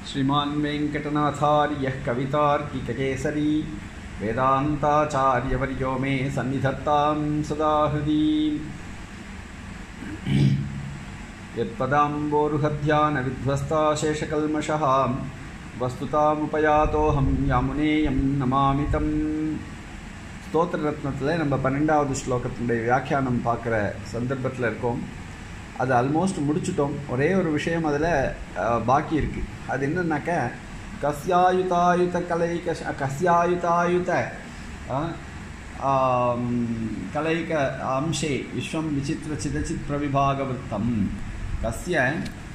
श्रीमान् वेङ्कटनाथार्यः कवितार्किककेसरी वेदान्ताचार्यवर्यो मे सन्निधत्तां सदा हृदि यत्पदाम्बोरुहध्यानविध्वस्ता शेषकल्मषः வஸ்துதாமுபயாத்தோஹம் யாமுனேயம் நமாமி தம் ஸ்தோத்திர ரத்னத்தில் நம்ம பன்னெண்டாவது ஸ்லோகத்தினுடைய வியாக்கியானம் பார்க்குற சந்தர்ப்பத்தில் இருக்கோம் அது ஆல்மோஸ்ட் முடிச்சிட்டோம் ஒரே ஒரு விஷயம் அதில் பாக்கி இருக்குது அது என்னன்னாக்க கஸ்யாயுதாயுத கலைக கஸ்யாயுதாயுத கலைக அம்சே விஸ்வம் விசித்திர சிதச்சித் பிரவிபாகவத்தம் கஸ்ய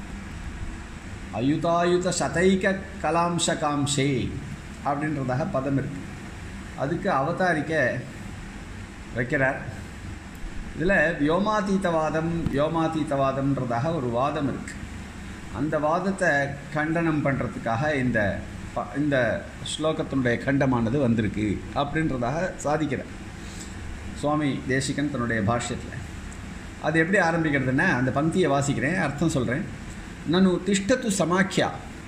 அயுதாயுத சதைக கலாம்சகாம்சே அப்படின்றதாக பதம் இருக்கு அதுக்கு அவதாரிக்க வைக்கிறார் இதில் வியோமாதீத்தவாதம் வியோமாதீத்தவாதம்ன்றதாக ஒரு வாதம் இருக்கு அந்த வாதத்தை கண்டனம் பண்ணுறதுக்காக இந்த ப இந்த ஸ்லோகத்தினுடைய கண்டமானது வந்திருக்கு அப்படின்றதாக சாதிக்கிறார் சுவாமி தேசிகன் தன்னுடைய பாஷ்யத்தில் அது எப்படி ஆரம்பிக்கிறதுன்னா அந்த பந்தியை வாசிக்கிறேன் அர்த்தம் சொல்கிறேன் ननु तिष्ठतु समाख्या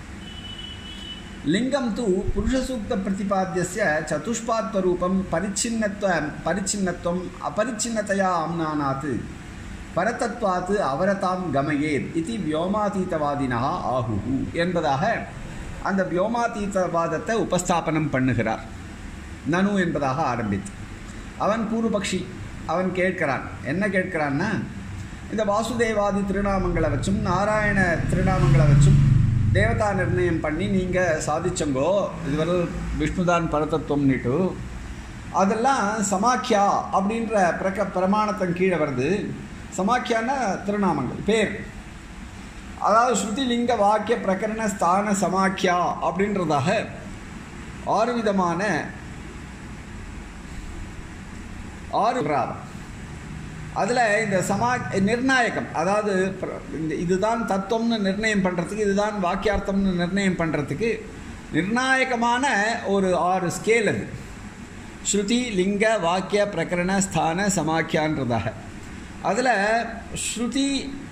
लिङ्गं तु पुरुषसूक्तप्रतिपाद्यस्य चतुष्पात्वरूपं परिच्छिन्नत्व परिच्छिन्नत्वम् अपरिच्छिन्नतया आम्नानात् பரதத்வாத் அவரதாம் கமயேத் இது வியோமாதீதவாதினா ஆகுஹு என்பதாக அந்த வியோமாதீதவாதத்தை உபஸ்தாபனம் பண்ணுகிறார் நனு என்பதாக ஆரம்பித்து அவன் பூர்வபக்ஷி அவன் கேட்கிறான் என்ன கேட்கிறான்னா இந்த வாசுதேவாதி திருநாமங்களை வச்சும் நாராயண திருநாமங்களை வச்சும் தேவதா நிர்ணயம் பண்ணி நீங்கள் சாதிச்சங்கோ இதுவரை விஷ்ணுதான் பரதத்துவம்னுட்டு அதெல்லாம் சமாக்கியா அப்படின்ற பிரக பிரமாணத்தின் கீழே வருது சமாக்கியான்னா திருநாமங்கள் பேர் அதாவது ஸ்ருதி லிங்க வாக்கிய பிரகரண ஸ்தான சமாக்கியா அப்படின்றதாக ஆறு விதமான ஆறு பிராதம் அதில் இந்த சமா நிர்ணாயகம் அதாவது இந்த இதுதான் தத்துவம்னு நிர்ணயம் பண்ணுறதுக்கு இதுதான் வாக்கியார்த்தம்னு நிர்ணயம் பண்ணுறதுக்கு நிர்ணாயகமான ஒரு ஆறு ஸ்கேல் அது ஸ்ருதி லிங்க வாக்கிய பிரகரண ஸ்தான சமாக்கியான்றதாக அதில் ஸ்ருதி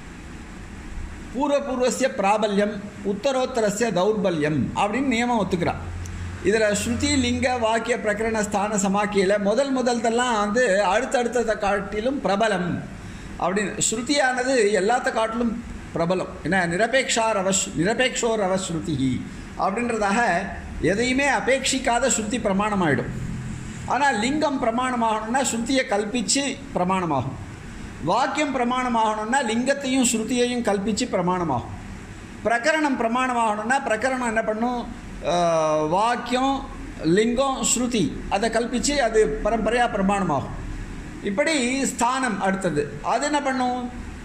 பூர்வபூர்வசிய பிராபல்யம் உத்தரோத்தரஸ்ய தௌர்பல்யம் அப்படின்னு நியமம் ஒத்துக்கிறான் இதில் ஸ்ருதி லிங்க வாக்கிய பிரகரண ஸ்தான சமாக்கியில் முதல் முதல்தெல்லாம் வந்து அடுத்தடுத்ததை காட்டிலும் பிரபலம் அப்படின்னு ஸ்ருதியானது எல்லாத்த காட்டிலும் பிரபலம் என்ன நிரபேக்ஷார் அவஷ் நிரபேக்ஷோர் அவஸ்ருதி அப்படின்றதாக எதையுமே அபேட்சிக்காத ஸ்ருதி பிரமாணமாயிடும் ஆனால் லிங்கம் பிரமாணமாகணும்னா ஸ்ருதியை கல்பித்து பிரமாணமாகும் வாக்கியம் பிரமாணமாகணும்னா லிங்கத்தையும் ஸ்ருதியையும் கல்பித்து பிரமாணமாகும் பிரகரணம் பிரமாணமாகணும்னா பிரகரணம் என்ன பண்ணும் வாக்கியம் லிங்கம் ஸ்ருதி அதை கல்பித்து அது பரம்பரையாக பிரமாணமாகும் இப்படி ஸ்தானம் அடுத்தது அது என்ன பண்ணும்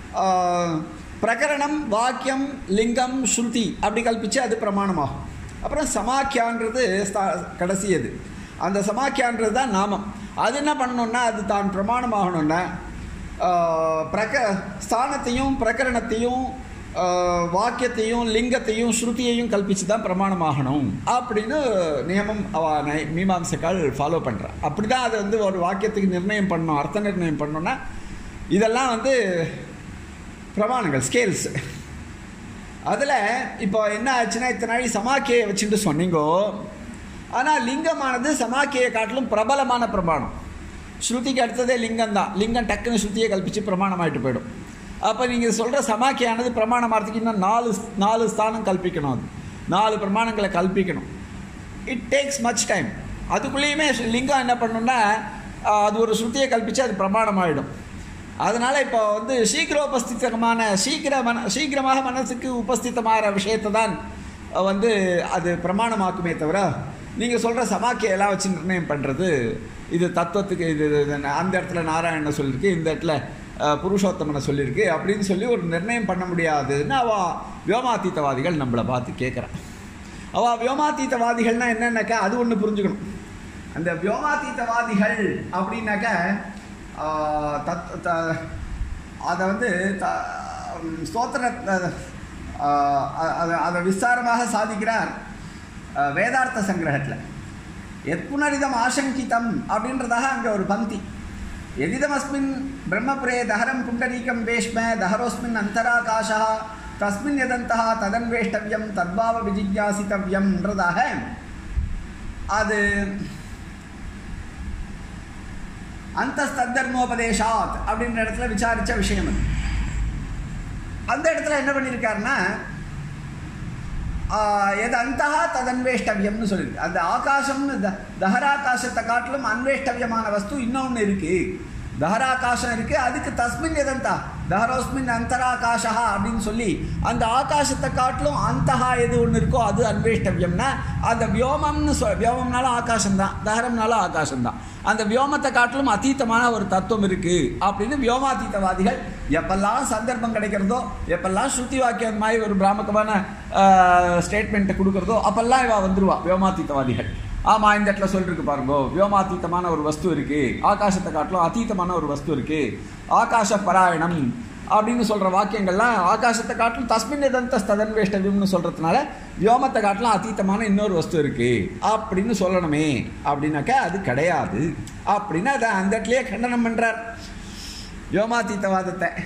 பிரகரணம் வாக்கியம் லிங்கம் ஸ்ருதி அப்படி கல்பித்து அது பிரமாணமாகும் அப்புறம் சமாக்கியான்றது கடைசி அது அந்த சமாக்கியான்றது தான் நாமம் அது என்ன பண்ணணுன்னா அது தான் பிரமாணமாகணுன்னா பிரக ஸ்தானத்தையும் பிரகரணத்தையும் வாக்கியத்தையும் லிங்கத்தையும் ஸ்ருதியையும் கல்பித்து தான் பிரமாணமாகணும் அப்படின்னு நியமம் அவ மீமாம்சக்கால் ஃபாலோ பண்ணுறான் அப்படி தான் அதை வந்து ஒரு வாக்கியத்துக்கு நிர்ணயம் பண்ணணும் அர்த்த நிர்ணயம் பண்ணோன்னா இதெல்லாம் வந்து பிரமாணங்கள் ஸ்கேல்ஸ் அதில் இப்போ என்ன ஆச்சுன்னா இத்தனை நாளை சமாக்கியை வச்சுட்டு சொன்னீங்கோ ஆனால் லிங்கமானது சமாக்கியை காட்டிலும் பிரபலமான பிரமாணம் ஸ்ருதிக்கு அடுத்ததே லிங்கம் தான் லிங்கம் டக்குன்னு ஸ்ருதியை கல்பித்து பிரமாணமாயிட்டு போயிடும் அப்போ நீங்கள் சொல்கிற சமாக்கியானது பிரமாணமாகிறதுக்கு இன்னும் நாலு நாலு ஸ்தானம் கல்பிக்கணும் அது நாலு பிரமாணங்களை கல்பிக்கணும் இட் டேக்ஸ் மச் டைம் அதுக்குள்ளேயுமே லிங்கம் என்ன பண்ணணும்னா அது ஒரு ஸ்ருதியை கல்பித்து அது பிரமாணமாகிடும் அதனால் இப்போ வந்து சீக்கிரோபஸ்திதமான சீக்கிர மன சீக்கிரமாக மனசுக்கு உபஸ்திதமான விஷயத்தை தான் வந்து அது பிரமாணமாக்குமே தவிர நீங்கள் சொல்கிற சமாக்கியெல்லாம் வச்சு நிர்ணயம் பண்ணுறது இது தத்துவத்துக்கு இது அந்த இடத்துல நாராயணனை சொல்லியிருக்கு இந்த இடத்துல புருஷோத்தமனை சொல்லியிருக்கு அப்படின்னு சொல்லி ஒரு நிர்ணயம் பண்ண முடியாதுன்னு அவள் வியோமாத்தீத்தவாதிகள் நம்மளை பார்த்து கேட்குறான் அவள் வியோமாத்தீத்தவாதிகள்னால் என்னென்னாக்கா அது ஒன்று புரிஞ்சுக்கணும் அந்த வியோமாத்தீத்தவாதிகள் அப்படின்னாக்கா தத் த அதை வந்து த ஸ்தோத்திர அதை அதை விஸ்தாரமாக சாதிக்கிறார் வேதார்த்த சங்கிரகத்தில் எத்புனரிதம் ஆசங்கிதம் அப்படின்றதாக அங்கே ஒரு பந்தி எதிதமஸ்மின் பிரம்மபுரே தஹரம் புண்டரீகம் வேஷ்ம தஹரோஸ்மின் அந்தராகாஷா தஸ்மின் எதந்தா ததன்வேஷ்டவியம் தத்பாவ விஜிஜாசித்தவியம்ன்றதாக அது அந்தஸ்தர்மோபதேசாத் அப்படின்ற இடத்துல விசாரித்த விஷயம் அது அந்த இடத்துல என்ன பண்ணியிருக்காருன்னா ஆஹ், எது அந்தகா ததன்வேஷ்டவியம்னு சொல்லியிருக்கு அந்த ஆகாசம்னு த தஹராகாசத்தை காட்டிலும் அன்வேஷ்டவியமான வஸ்து இன்னொன்று இருக்குது தஹராகாசம் இருக்குது அதுக்கு தஸ்மின் எதந்தா தஹரோஸ்மின் அந்தராகாஷா அப்படின்னு சொல்லி அந்த ஆகாசத்தை காட்டிலும் அந்தகா எது ஒன்று இருக்கோ அது அன்வேஷ்டவியம்னா அந்த வியோமம்னு சொ வியோமம்னாலும் ஆகாசம்தான் தஹரம்னாலும் ஆகாசம்தான் அந்த வியோமத்தை காட்டிலும் அதீதமான ஒரு தத்துவம் இருக்குது அப்படின்னு வியோமாதீதவாதிகள் எப்பெல்லாம் சந்தர்ப்பம் கிடைக்கிறதோ எப்பெல்லாம் ஸ்ருதி வாக்கியம் மாதிரி ஒரு பிராமகமான ஸ்டேட்மெண்ட்டை கொடுக்குறதோ அப்பெல்லாம் இவ வந்துருவா வியோமாதீதவாதிகள் ஆமாம் இந்த இடத்துல சொல்லிருக்கு பாருங்க வியோமாதீதமான ஒரு வஸ்து இருக்கு ஆகாசத்தை காட்டிலும் அதீதமான ஒரு வஸ்து இருக்கு ஆகாச பராயணம் அப்படின்னு சொல்கிற வாக்கியங்கள்லாம் ஆகாசத்தை காட்டிலும் தஸ்மின் எதந்த ததன்வேஷ்டவியம்னு சொல்கிறதுனால வியோமத்தை காட்டிலும் அதீதமான இன்னொரு வஸ்து இருக்கு அப்படின்னு சொல்லணுமே அப்படின்னாக்கா அது கிடையாது அப்படின்னு அதை அந்த இடத்துலயே கண்டனம் பண்ணுறார் வியோமாதீத்தவாதத்தை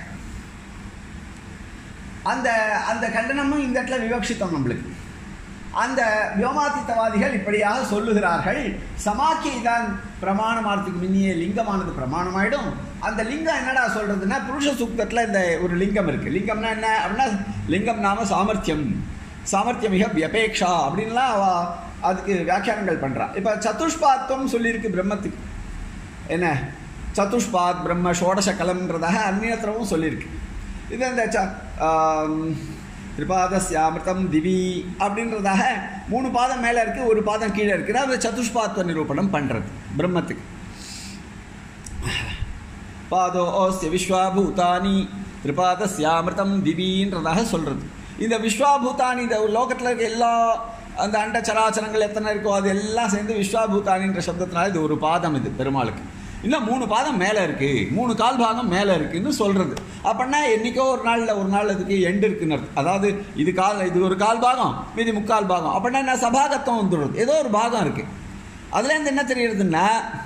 அந்த அந்த கண்டனமும் இந்த இடத்துல விவக்ஷித்தம் நம்மளுக்கு அந்த வியோமாதித்தவாதிகள் இப்படியாக சொல்லுகிறார்கள் சமாக்கியை தான் பிரமாணமானதுக்கு முன்னியே லிங்கமானது பிரமாணமாயிடும் அந்த லிங்கம் என்னடா சொல்றதுன்னா புருஷ சூக்தத்தில் இந்த ஒரு லிங்கம் இருக்கு லிங்கம்னா என்ன அப்படின்னா லிங்கம் நாம சாமர்த்தியம் சாமர்த்தியம் மிக வியபேக்ஷா அப்படின்லாம் அவ அதுக்கு வியாக்கியானங்கள் பண்றா இப்போ சதுஷ்பாத்வம் சொல்லியிருக்கு பிரம்மத்துக்கு என்ன சதுஷ்பாத் பிரம்ம ஷோடச கலம்ன்றதாக அந்நியத்திரமும் சொல்லியிருக்கு இது அந்த ச ஆம், திரிபாதஸ்யாமிருதம் திவி அப்படின்றதாக மூணு பாதம் மேலே இருக்குது ஒரு பாதம் கீழே இருக்குது அது சதுஷ்பாத்வ நிரூபணம் பண்ணுறது பிரம்மத்துக்கு பாதோ ஓஸ்ய விஸ்வாபூதானி திரிபாதஸ்யாமிருதம் திவின்றதாக சொல்கிறது இந்த விஸ்வாபூதானி இந்த லோகத்தில் இருக்க எல்லா அந்த அண்ட சராச்சரங்கள் எத்தனை இருக்கோ அது எல்லாம் சேர்ந்து விஸ்வாபூதானின்ற சப்தத்தினால இது ஒரு பாதம் இது பெருமாளுக்கு இன்னும் மூணு பாதம் மேலே இருக்குது மூணு கால் பாகம் மேலே இருக்குன்னு சொல்கிறது அப்படின்னா என்றைக்கோ ஒரு நாளில் ஒரு நாள் அதுக்கு எண்டு இருக்குன்னு அர்த்தம். அதாவது இது கால் இது ஒரு கால் பாகம் மீதி முக்கால் பாகம் அப்படின்னா என்ன சபாகத்தம் வந்துடுறது ஏதோ ஒரு பாகம் இருக்குது அதுலேருந்து என்ன தெரியுறதுன்னா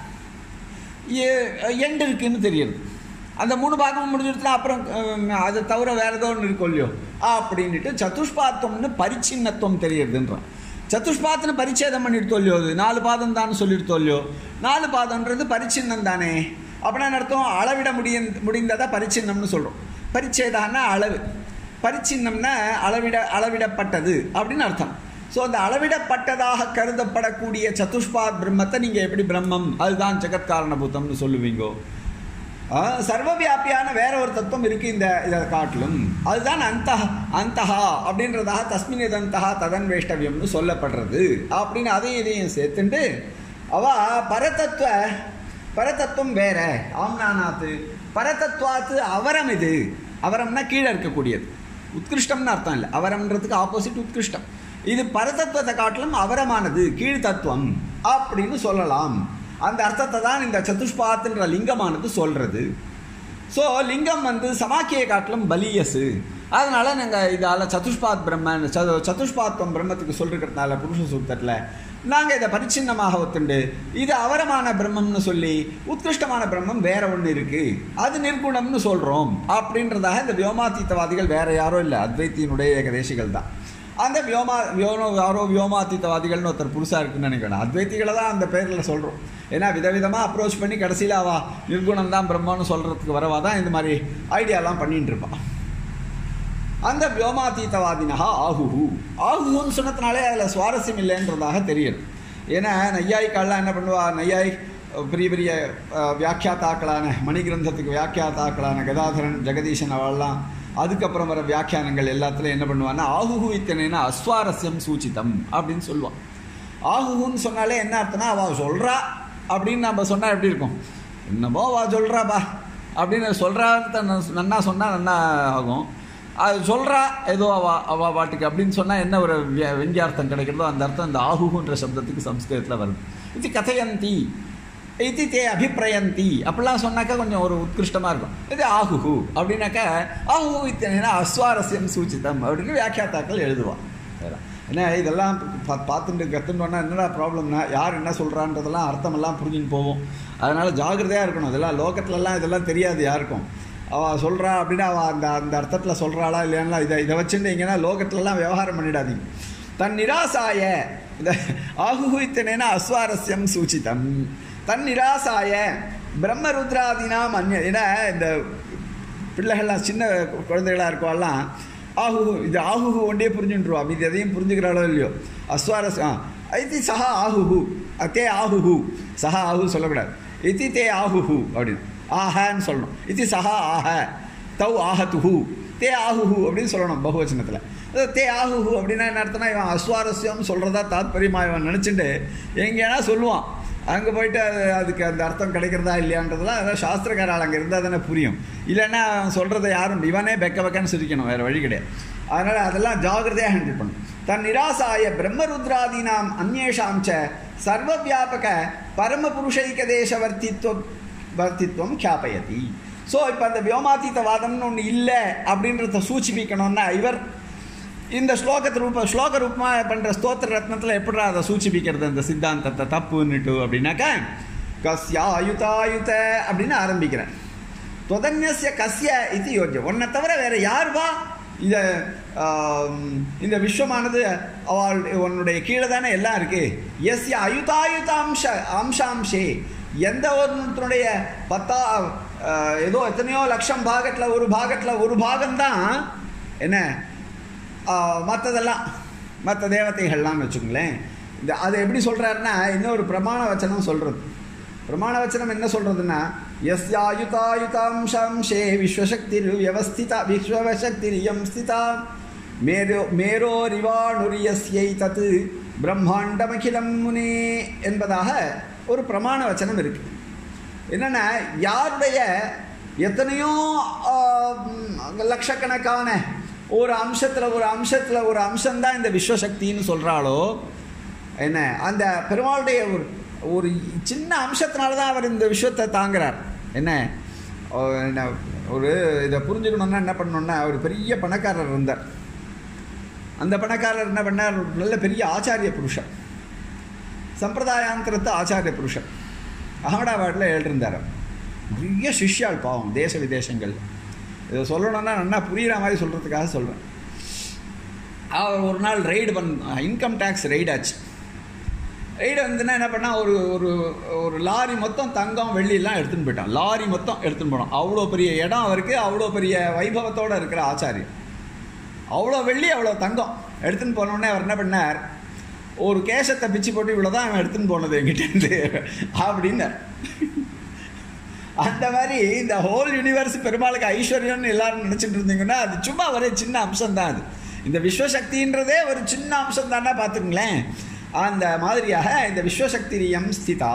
எண்டு இருக்குன்னு தெரியுது அந்த மூணு பாகம் முடிஞ்சிருச்சுனா அப்புறம் அஹ், அது தவிர வேற ஏதோ ஒன்று இருக்கும் இல்லையோ அப்படின்ட்டு சதுஷ்பாத்தம்னு பரிச்சின்னத்துவம் தெரியுதுன்றான் சதுஷ்பாத்துன்னு பரிச்சேதம் பண்ணிட்டு இல்லையோ அது நாலு பாதம் தான் சொல்லிட்டு இல்லையோ நாலு பாதம்ன்றது பரிச்சின்னம் தானே அப்படின்னா என்ன அர்த்தம் அளவிட முடிய முடிந்ததா பரிச்சின்னம்னு சொல்கிறோம் பரிச்சேதான்னா அளவு பரிச்சின்னம்னா அளவிட அளவிடப்பட்டது அப்படின்னு அர்த்தம் ஸோ அந்த அளவிடப்பட்டதாக கருதப்படக்கூடிய சதுஷ்பாத் பிரம்மத்தை நீங்கள் எப்படி பிரம்மம் அதுதான் ஜெகத்காரணபூதம்னு சொல்லுவீங்கோ ஆ, சர்வவியாபியான வேற ஒரு தத்துவம் இருக்கு இந்த இதை காட்டிலும் அதுதான் அந்த அந்தஹா அப்படின்றதாக தஸ்மின் இதந்தஹா ததன்வேஷ்டவியம்னு சொல்லப்படுறது அப்படின்னு அதையும் இதையும் சேர்த்துண்டு அவ பரதத்துவ பரதத்துவம் வேற ஆம்னானாத்து பரதத்துவாத்து அவரம் இது அவரம்னா கீழே இருக்கக்கூடியது உத்கிருஷ்டம்னு அர்த்தம் இல்லை அவரம்ன்றதுக்கு ஆப்போசிட் உத்கிருஷ்டம் இது பரதத்துவத்தை காட்டிலும் அவரமானது கீழ் தத்துவம் அப்படின்னு சொல்லலாம் அந்த அர்த்தத்தை தான் இந்த சதுஷ்பாத்துன்ற லிங்கமானது சொல்றது ஸோ லிங்கம் வந்து சமாக்கியை காட்டிலும் பலியசு அதனால நாங்கள் இதால் சதுஷ்பாத் பிரம்மன் சது சதுஷ்பாத்வம் பிரம்மத்துக்கு சொல்லிருக்கிறதுனால புருஷ சூக்தத்தில் நாங்கள் இதை பரிச்சின்னமாக ஒத்துண்டு இது அவரமான பிரம்மம்னு சொல்லி உத்கிருஷ்டமான பிரம்மம் வேற ஒன்று இருக்கு அது நிர்குணம்னு சொல்கிறோம் அப்படின்றதாக இந்த வியோமாத்தீத்தவாதிகள் வேற யாரும் இல்லை அத்வைத்தியினுடைய ஏகதேசிகள் தான் அந்த வியோமா வியோனோ யாரோ வியோமாத்தீத்தவாதிகள்னு ஒருத்தர் புதுசாக இருக்குன்னு நினைக்கிறேன் அத்வைத்திகளை தான் அந்த பேரில் சொல்கிறோம் ஏன்னா விதவிதமாக அப்ரோச் பண்ணி கடைசியில் அவா நிர்குணம் தான் பிரம்மன்னு சொல்கிறதுக்கு வரவா தான் இந்த மாதிரி ஐடியாலாம் பண்ணிட்டு இருப்பான் அந்த வியோமாத்தீத்தவாதினஹா ஆகுஹு ஆகுஹுன்னு சொன்னதுனாலே அதில் சுவாரஸ்யம் இல்லைன்றதாக தெரியுது ஏன்னா நையாய்க்காலாம் என்ன பண்ணுவா நையாய் பெரிய பெரிய அஹ், வியாக்கியாத்தாக்களான மணிகிரந்தத்துக்கு வியாக்கியாத்தாக்களான கதாதரன் ஜெகதீசன் அவள்லாம் அதுக்கப்புறம் வர வியாக்கியானங்கள் எல்லாத்துலையும் என்ன பண்ணுவான்னா ஆகுஹு இத்தனைனா அஸ்வாரஸ்யம் சூச்சிதம் அப்படின்னு சொல்லுவான் ஆகுஹுன்னு சொன்னாலே என்ன அர்த்தம்னா அவள் சொல்கிறா அப்படின்னு நம்ம சொன்னால் எப்படி இருக்கும் என்னமோ அவள் சொல்கிறாப்பா அப்படின்னு சொல்கிறாத்த நன்னா சொன்னால் நன்னா ஆகும் அது சொல்கிறா ஏதோ அவ அவ பாட்டுக்கு அப்படின்னு சொன்னால் என்ன ஒரு விய- வெங்கியார்த்தம் கிடைக்கிறதோ அந்த அர்த்தம் இந்த ஆகுகுன்ற சப்தத்துக்கு சம்ஸ்கிருதத்தில் வருது இது கதையந்தி இது தே அபிப்பிரயந்தி அப்படிலாம் சொன்னாக்கா கொஞ்சம் ஒரு உத்கிருஷ்டமாக இருக்கும் இது ஆகுஹு அப்படின்னாக்கா ஆகுஹு இத்தனைனா அஸ்வாரஸ்யம் சூச்சிதம் அப்படின்னு வியாக்கியாத்தாக்கள் எழுதுவான் வேற. ஏன்னா இதெல்லாம் பா பார்த்துட்டு கற்றுட்டோன்னா என்னடா ப்ராப்ளம்னா யார் என்ன சொல்கிறான்றதெல்லாம் அர்த்தமெல்லாம் புரிஞ்சுன்னு போவோம் அதனால் ஜாக்கிரதையாக இருக்கணும் இதெல்லாம் லோகத்துலலாம் இதெல்லாம் தெரியாது யாருக்கும் அவள் சொல்கிறா அப்படின்னு அவள் அந்த அந்த அர்த்தத்தில் சொல்கிறாளா இல்லையானா இதை இதை வச்சுட்டு எங்கன்னா லோகத்துலலாம் விவகாரம் பண்ணிடாதீங்க தன் நிராசாய இந்த ஆகுஹுத்தனேன அஸ்வாரஸ்யம் சூச்சிதம் தன் நிராசாய பிரம்மருத்ராதினாம் அந்நிய ஏன்னா இந்த பிள்ளைகள்லாம் சின்ன குழந்தைகளாக இருக்கவாலாம் ஆஹுஹு இது ஆஹுஹு ஒன்றே புரிஞ்சுட்டுருவா இது எதையும் புரிஞ்சுக்கிறாளோ இல்லையோ அஸ்வாரஸ் ஆ இது சஹா ஆஹுஹு அ, தே ஆஹுஹு சஹா ஆஹு சொல்லக்கூடாது இது தே ஆஹுஹு அப்படின்னு ஆஹன்னு சொல்லணும் இது சஹா ஆஹ தௌ ஆஹத்துஹு தே ஆஹுஹு அப்படின்னு சொல்லணும் பகுவச்சனத்தில் அது தே ஆஹுஹு அப்படின்னா என்ன அர்த்தம்னா இவன் அஸ்வாரஸ்யம் சொல்கிறதா தாத்பரியமா இவன் நினச்சிட்டு எங்கேனா சொல்லுவான் அங்கே போயிட்டு அது அதுக்கு அந்த அர்த்தம் கிடைக்கிறதா இல்லையான்றதுலாம் அதான் சாஸ்திரக்காரால் அங்கே இருந்தால் தானே புரியும் இல்லைன்னா அவன் சொல்கிறத யாரும் இவனே பெக்க பெக்கன்னு சிரிக்கணும் வேறு வழி கிடையாது அதனால் அதெல்லாம் ஜாகிரதையாக ஹேண்டில் பண்ணும் தன் நிராசாய பிரம்மருத்ராதீனாம் அந்நேஷாம் ச சர்வவியாபக பரமபுருஷைக தேசவர்த்தித்வ வர்த்தித்வம் கியாபயதி ஸோ இப்போ அந்த வியோமாத்தீத்தவாதம்னு ஒன்று இல்லை அப்படின்றத சூச்சிப்பிக்கணும்னா இவர் இந்த ஸ்லோகத்து ரூப ஸ்லோக ரூபமாக பண்ணுற ஸ்தோத்திர ரத்னத்தில் எப்படிடா அதை சூச்சிப்பிக்கிறது அந்த சித்தாந்தத்தை தப்புன்னுட்டு அப்படின்னாக்கா கஸ்யாயுதாயுத அப்படின்னு ஆரம்பிக்கிறேன் தொதன்யஸ்ய கஸ்ய இது யோஜ்யம் உன்னை தவிர வேற யார் வா இதை ஆம், இந்த விஸ்வமானது அவள் உன்னுடைய கீழே தானே எல்லாம் இருக்கு எஸ்ய அயுதாயுத அம்ச அம்சாம்சே எந்த ஒருத்தனுடைய பத்தா ஆ, ஏதோ எத்தனையோ லட்சம் பாகத்தில் ஒரு பாகத்தில் ஒரு பாகம்தான் என்ன மற்றதெல்லாம் மற்ற தேவதைகள்லாம் வச்சுங்களேன் இந்த அதை எப்படி சொல்கிறாருன்னா இன்னொரு பிரமாண வச்சனம் சொல்கிறது பிரமாண வச்சனம் என்ன சொல்கிறதுன்னா எஸ்யாயுதாயுதாம்சே விஸ்வசக்தி வியவஸ்திதா விஸ்வசக்திரியம் ஸ்திதா மேரோ மேரோரிவாணுரியஸ்யை தத்து பிரம்மாண்டமகிலம் முனே என்பதாக ஒரு பிரமாண வச்சனம் இருக்குது என்னென்னா யாருடைய எத்தனையோ ஆம், லட்சக்கணக்கான ஒரு அம்சத்தில் ஒரு அம்சத்தில் ஒரு அம்சம்தான் இந்த விஸ்வசக்தின்னு சொல்கிறாளோ என்ன அந்த பெருமாளுடைய ஒரு ஒரு சின்ன அம்சத்தினால தான் அவர் இந்த விஸ்வத்தை தாங்குறார் என்ன ஓ, என்ன ஒரு இதை புரிஞ்சுக்கணுன்னா என்ன பண்ணணுன்னா ஒரு பெரிய பணக்காரர் இருந்தார் அந்த பணக்காரர் என்ன பண்ணார் ஒரு நல்ல பெரிய ஆச்சாரிய புருஷன் சம்பிரதாயாந்தரத்து ஆச்சாரிய புருஷன் அகமதாபாத்தில் எழுதிருந்தார் அவர். நிறைய சிஷ்யாள் பாவம் தேச விதேசங்கள் இதை சொல்லணும்னா நல்லா புரிகிற மாதிரி சொல்கிறதுக்காக சொல்கிறேன் அவர் ஒரு நாள் ரைடு பண்ண இன்கம் டேக்ஸ் ரைடு ஆச்சு ரைடு வந்துன்னா என்ன பண்ணால் ஒரு ஒரு ஒரு லாரி மொத்தம் தங்கம் வெள்ளியெல்லாம் எடுத்துன்னு போயிட்டான் லாரி மொத்தம் எடுத்துன்னு போனோம் அவ்வளோ பெரிய இடம் அவருக்கு அவ்வளோ பெரிய வைபவத்தோடு இருக்கிற ஆச்சாரியர் அவ்வளோ வெள்ளி அவ்வளோ தங்கம் எடுத்துன்னு போனோடனே அவர் என்ன பண்ணார் ஒரு கேசத்தை பிச்சு போட்டு இவ்வளோ தான் அவன் எடுத்துன்னு போனது என்கிட்டேருந்து அப்படின்னார் அந்த மாதிரி இந்த ஹோல் யூனிவர்ஸ் பெருமாளுக்கு ஐஸ்வர்யம்னு எல்லாரும் நினச்சிட்டு இருந்தீங்கன்னா அது சும்மா ஒரே சின்ன அம்சம் தான் அது இந்த விஸ்வசக்தின்றதே ஒரு சின்ன அம்சம் தானே பார்த்துங்களேன் அந்த மாதிரியாக இந்த விஸ்வசக்திரியம் ஸ்திதா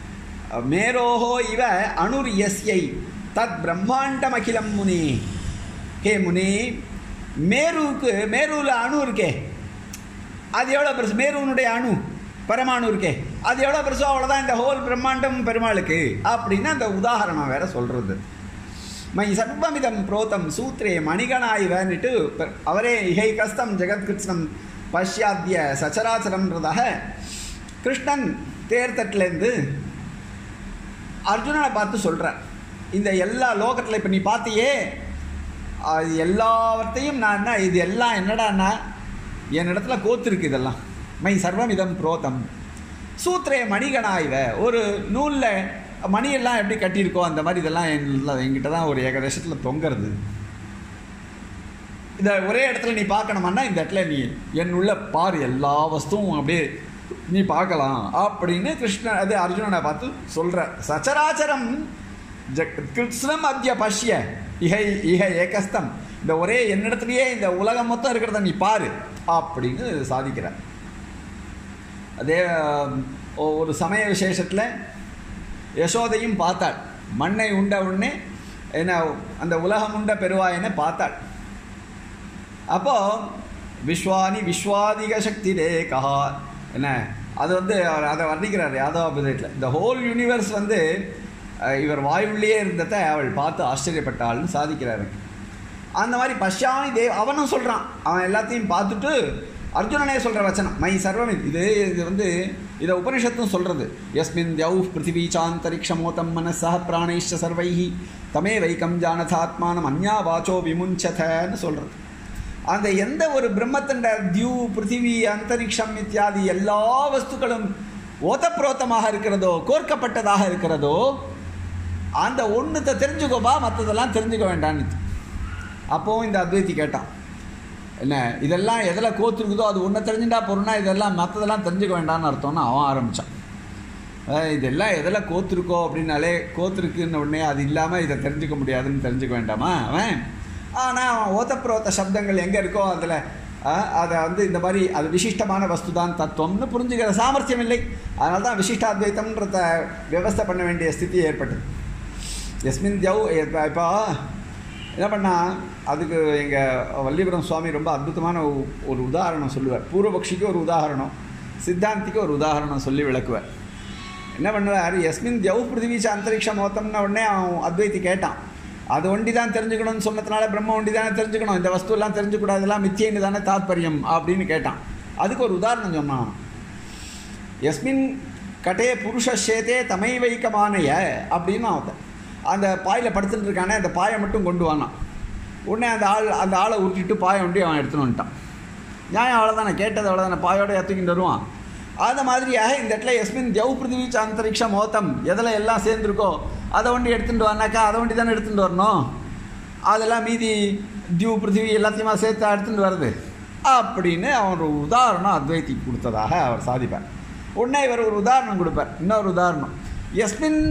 மேரோஹோ இவ அணுர் எஸ்யை தத் பிரம்மாண்டம் அகிலம் முனி ஹே முனி மேருவுக்கு மேருவில் அணு இருக்கே அது எவ்வளோ பெருசு மேருவனுடைய அணு பரமாணு இருக்கே அது எவ்வளோ பெருசோ அவ்வளோதான் இந்த ஹோல் பிரம்மாண்டம் பெருமாளுக்கு அப்படின்னு அந்த உதாரணம் வேற சொல்கிறது மை சர்வமிதம் புரோதம் சூத்ரே மணிகணாய்வன்னுட்டு பெ- அவரே இகை கஸ்தம் ஜெகத்கிருஷ்ணம் பஷ்யாத்திய சச்சராச்சரம்ன்றதாக கிருஷ்ணன் தேர்தட்டிலேருந்து அர்ஜுனனை பார்த்து சொல்கிறார் இந்த எல்லா லோகத்தில் இப்போ நீ பார்த்தியே அது எல்லாவற்றையும் நான் என்ன இது எல்லாம் என்னடான்னா என்னிடத்துல கோத்திருக்கு இதெல்லாம் மை சர்வம் இதம் புரோதம் சூத்திரே மணிகணாய்வ ஒரு நூலில் மணியெல்லாம் எப்படி கட்டியிருக்கோ அந்த மாதிரி இதெல்லாம் என் என்கிட்ட தான் ஒரு ஏகதேசத்தில் தொங்குறது இதை ஒரே இடத்துல நீ பார்க்கணுமான்னா இந்த இடத்துல நீ என் உள்ள பார் எல்லா வஸ்துவும் அப்படியே நீ பார்க்கலாம் அப்படின்னு கிருஷ்ணன் அது அர்ஜுனனை பார்த்து சொல்கிற சச்சராச்சரம் ஜ கிருஷ்ணம் அத்திய பஷ்ய இகை இக ஏகஸ்தம் இந்த ஒரே என்னிடத்துலையே இந்த உலகம் மொத்தம் இருக்கிறத நீ பாரு அப்படின்னு சாதிக்கிறார் அதே ஆம், ஒ- ஒரு சமய விசேஷத்தில் யசோதையும் பார்த்தாள் மண்ணை உண்ட உடனே என்ன அந்த உலகம் உண்ட பெருவாயனை பார்த்தாள் அப்போ விஸ்வானி விஸ்வாதிக சக்தி கஹா என்ன அது வந்து அவர் அதை வர்ணிக்கிறார் யாதவாபதத்தில் இந்த ஹோல் யூனிவர்ஸ் வந்து அஹ், இவர் வாயுள்ளே இருந்ததை அவள் பார்த்து ஆச்சரியப்பட்டாள்னு சாதிக்கிறாரு அந்த மாதிரி பஷ்யாமி தேவ் அவனும் சொல்கிறான் அவன் எல்லாத்தையும் பார்த்துட்டு அர்ஜுனனே சொல்கிற வச்சனம் மை சர்வம் இது இது இது வந்து இதை உபனிஷத்தும் சொல்கிறது எஸ்மின் தியௌ பிருத்திவி சாந்தரிக்ஷமோதம் மனசா பிராணைஷ்ட சர்வைஹி தமே வைக்கம் ஜானதாத்மானம் அந்யா வாச்சோ விமுஞ்சதன்னு சொல்கிறது அந்த எந்த ஒரு பிரம்மத்தின் தியூ பிருத்திவி அந்தரிக்ஷம் இத்தியாதி எல்லா வஸ்துக்களும் ஓதப்ரோத்தமாக இருக்கிறதோ கோர்க்கப்பட்டதாக இருக்கிறதோ அந்த ஒன்றுத்தை தெரிஞ்சுக்கோப்பா மற்றதெல்லாம் தெரிஞ்சுக்க வேண்டான்னு அப்போவும் இந்த அத்வைத்தி கேட்டான் என்ன இதெல்லாம் எதில் கோத்துருக்குதோ அது ஒன்றை தெரிஞ்சுட்டா பொருள்னா இதெல்லாம் மற்றதெல்லாம் தெரிஞ்சுக்க வேண்டாம்னு அர்த்தம்னு அவன் ஆரம்பித்தான் இதெல்லாம் எதில் கோத்துருக்கோ அப்படின்னாலே கோத்துருக்குன்னு உடனே அது இல்லாமல் இதை தெரிஞ்சுக்க முடியாதுன்னு தெரிஞ்சுக்க வேண்டாமா அவன் ஆனால் அவன் ஓத்தப்புரோத்த சப்தங்கள் எங்கே இருக்கோ அதில் அதை வந்து இந்த மாதிரி அது விசிஷ்டமான வஸ்து தான் தத்துவம்னு புரிஞ்சுக்கிற சாமர்த்தியம் இல்லை அதனால தான் விசிஷ்டாத்வைத்தம்ன்றத விவஸ்தை பண்ண வேண்டிய ஸ்திதி ஏற்பட்டது எஸ்மின் தியவ் இப்போ என்ன பண்ணா அதுக்கு எங்கள் வல்லிபுரம் சுவாமி ரொம்ப அற்புதமான ஒரு உதாரணம் சொல்லுவார் பூர்வபக்ஷிக்கு ஒரு உதாரணம் சித்தாந்திக்கு ஒரு உதாரணம் சொல்லி விளக்குவார் என்ன பண்ணுவார் எஸ்மின் தியவ் பிருத்திவீச்ச அந்தரிக்ஷ மோத்தம்னு உடனே அவன் அத்வைத்தி கேட்டான் அது ஒண்டி தான் தெரிஞ்சுக்கணும்னு சொன்னதுனால பிரம்ம ஒண்டி தானே தெரிஞ்சுக்கணும் இந்த வஸ்துவெல்லாம் தெரிஞ்சுக்கூடாதெல்லாம் மித்தியன்னு தானே தாத்பரியம் அப்படின்னு கேட்டான் அதுக்கு ஒரு உதாரணம் சொன்னான் எஸ்மின் கட்டே புருஷேதே தமை வைக்கமானைய அப்படின்னு அவன் அந்த பாயில் படுத்துட்டு இருக்கானே அந்த பாயை மட்டும் கொண்டு வானான் உடனே அந்த ஆள் அந்த ஆளை உருட்டிட்டு பாயை ஒண்டி அவன் எடுத்துன்னு வந்துட்டான் நியாயம் அவ்வளோதானே கேட்டது அவ்வளோதானே பாயோட ஏற்றிக்கிட்டு வருவான் அந்த மாதிரியாக இந்த இடத்துல எஸ்மின் ஜவ் பிருத்திவி அந்தரிக்ஷ மோத்தம் எதில் எல்லாம் சேர்ந்துருக்கோ அதை ஒண்டி எடுத்துகிட்டு வரனாக்கா அதை ஒண்டி தானே எடுத்துகிட்டு வரணும் அதெல்லாம் மீதி தியூ பிருத்திவி எல்லாத்தையுமா சேர்த்து எடுத்துகிட்டு வருது அப்படின்னு அவன் ஒரு உதாரணம் அத்வைத்தி கொடுத்ததாக அவர் சாதிப்பார் உடனே இவர் ஒரு உதாரணம் கொடுப்பார் இன்னொரு உதாரணம் எஸ்மின்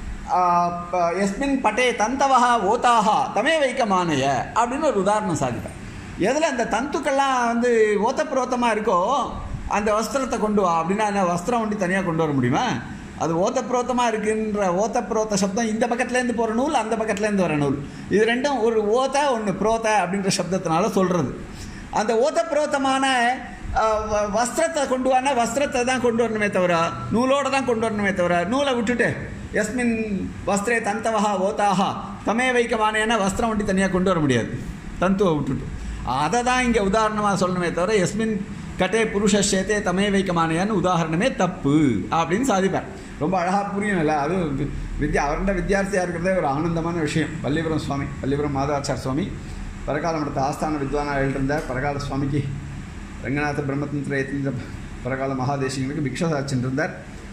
எஸ்மின் பட்டே தந்தவகா ஓதாகா தமே வைக்கமானைய அப்படின்னு ஒரு உதாரணம் சாதிப்பார் எதில் அந்த தந்துக்கள்லாம் வந்து ஓத்தப்புரோத்தமாக இருக்கோ அந்த வஸ்திரத்தை கொண்டு வா அப்படின்னா என்ன வஸ்திரம் ஒண்டி தனியாக கொண்டு வர முடியுமா அது ஓத்தப்புரோத்தமாக இருக்குன்ற ஓத்தப்புரோத்த சப்தம் இந்த பக்கத்துலேருந்து போகிற நூல் அந்த பக்கத்துலேருந்து வர நூல் இது ரெண்டும் ஒரு ஓத்த ஒன்று புரோத்த அப்படின்ற சப்தத்தினால சொல்கிறது அந்த ஓத்தப்புரோத்தமான வஸ்திரத்தை கொண்டு வானா வஸ்திரத்தை தான் கொண்டு வரணுமே தவிர நூலோடு தான் கொண்டு வரணுமே தவிர நூலை விட்டுட்டு எஸ்மின் வஸ்திரே தந்தவகா ஓதாகா தமே வைக்கமானேன்னா வஸ்திரம் ஒண்டி தனியாக கொண்டு வர முடியாது தந்துவை விட்டுட்டு அதை தான் இங்கே உதாரணமாக சொல்லணுமே தவிர எஸ்மின் கட்டே புருஷேத்தே தமே வைக்கமானேன்னு உதாரணமே தப்பு அப்படின்னு சாதிப்பார் ரொம்ப அழகாக புரியும் இல்லை அதுவும் வித்யா அவர்கிட்ட வித்தியார்த்தியாக இருக்கிறதே ஒரு ஆனந்தமான விஷயம் வல்லிபுரம் சுவாமி வல்லிபுரம் மாதாச்சார் சுவாமி பரகால மடத்த ஆஸ்தான வித்வானாக எழுதியிருந்தார் பரகால சுவாமிக்கு ரங்கநாத பிரம்மதந்திர யத்தீந்திர பரகால மகாதேசிங்களுக்கு பிக்ஷா சாச்சின்றிருந்தார்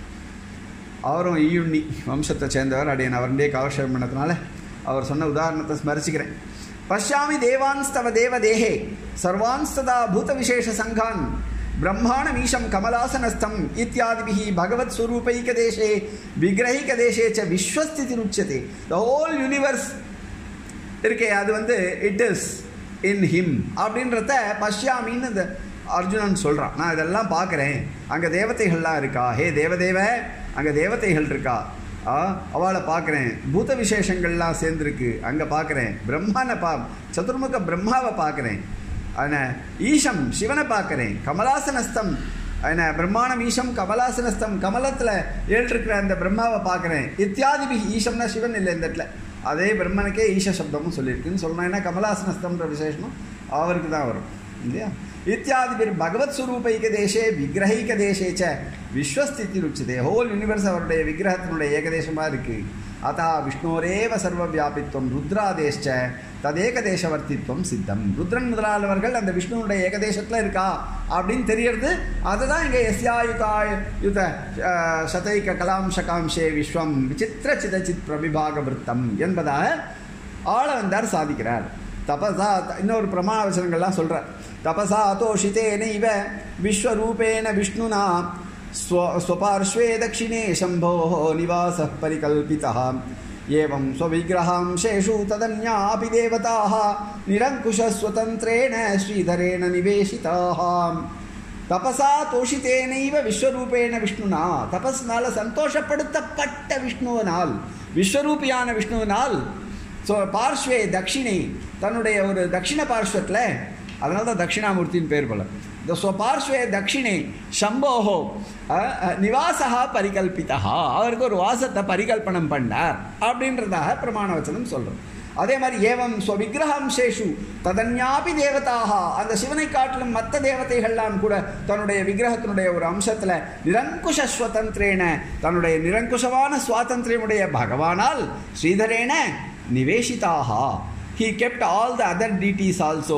அவரும் ஈயுண்ணி வம்சத்தை சேர்ந்தவர் அடையன் அவருடைய காவஷேபம் பண்ணதுனால அவர் சொன்ன உதாரணத்தை ஸ்மரிச்சுக்கிறேன் பஷ்யாமி தேவான்ஸ்தவ தேவ தேகே சர்வான்ஸ்ததா பூத விசேஷ சங்கான் பிரம்மாணமீஷம் கமலாசனஸ்தம் இத்தியாதிபிஹி பகவத் ஸ்வரூபைக தேசே விக்கிரகிக தேசே ச விஸ்வஸ்திதி உச்சதே த ஹோல் யூனிவர்ஸ் இருக்கே அது வந்து இட் இஸ் இன் ஹிம் அப்படின்றத பஷ்யாமின்னு இந்த அர்ஜுனன் சொல்கிறான் நான் இதெல்லாம் பார்க்குறேன் அங்கே தேவதைகள்லாம் இருக்கா ஹே தேவதேவ அங்கே தேவதைகள் இருக்கா ஆ அவளை பார்க்குறேன் பூத விசேஷங்கள்லாம் சேர்ந்துருக்கு அங்கே பார்க்குறேன் பிரம்மானை பா சதுர்முக பிரம்மாவை பார்க்குறேன் ஆனால் ஈஷம் சிவனை பார்க்குறேன் கமலாசனஸ்தம் என்ன பிரம்மாணம் ஈஷம் கமலாசனஸ்தம் கமலத்தில் ஏற்றிருக்கிற அந்த பிரம்மாவை பார்க்குறேன் இத்தியாதிபி ஈஷம்னா சிவன் இல்லை இந்த இடத்துல அதே பிரம்மனுக்கே ஈஷ சப்தமும் சொல்லியிருக்குன்னு சொல்லணும் ஏன்னா கமலாசனஸ்தம்ன்ற விசேஷமும் அவருக்கு தான் வரும் இல்லையா இத்தியாதிபிர் பகவத் சுரூபைக தேசே விக்கிரகிக தேசே ச விஸ்வஸ்திதி ருச்சதே ஹோல் யூனிவர்ஸ் அவருடைய விக்கிரகத்தினுடைய ஏகதேசமாக இருக்குது அத்தா விஷ்ணோரேவ சர்வ வியாபித்வம் ருத்ராதேஷ்ச ததேகதேசவர்த்தித்வம் சித்தம் ருத்ரன் முதலாளவர்கள் அந்த விஷ்ணுனுடைய ஏகதேசத்தில் இருக்கா அப்படின்னு தெரியறது அதுதான் இங்கே எஸ்யாயுதா யுத சதைக கலாம்சகாம்சே விஸ்வம் விசித்திர சிதச்சித் பிரபிபாக விருத்தம் என்பதாக ஆள வந்தார் சாதிக்கிறார் தபசா இன்னொரு பிரமாண வசனங்கள்லாம் சொல்கிறார் தபசா தோஷித்தேனைவ விஸ்வரூபேண விஷ்ணுனா ஸ்வ ஸ்வபார்ஷ்வே தक्षिणे शम्भोः निवासः परिकल्पितः एवं स्वविग्रहांशेषु तदन्यापि देवताः निरङ्कुशस्वतन्त्रेण श्रीधरेण निवेशिताः தபசா தோஷித்தேனைவ விஸ்வரூபேன விஷ்ணுனா தபஸ்னால சந்தோஷப்படுத்தப்பட்ட விஷ்ணுவனால் விஸ்வரூபியான விஷ்ணுவினால் ஸோ பார்ஷ்வே தக்ஷிணை தன்னுடைய ஒரு தட்சிண பார்ஷ்வத்தில் அதனால தான் தட்சிணாமூர்த்தின்னு பேர் போல இந்த ஸ்வபார்ஷ்வே தக்ஷிணே சம்போஹோ நிவாசா பரிகல்பிதா அவருக்கு ஒரு வாசத்தை பரிகல்பனம் பண்ணார் அப்படின்றதாக பிரமாண வச்சனம் சொல்கிறோம் அதே மாதிரி ஏவம் ஸ்வவிக்கிரகாம்சேஷு ததன்யாபி தேவதாக அந்த சிவனை காட்டிலும் மற்ற தேவதைகள்லாம் கூட தன்னுடைய விக்கிரகத்தினுடைய ஒரு அம்சத்தில் நிரங்குஷ ஸ்வதந்திரேன தன்னுடைய நிரங்குஷமான சுவாதந்திரியமுடைய பகவானால் ஸ்ரீதரேன நிவேஷிதாக he kept all the other deities also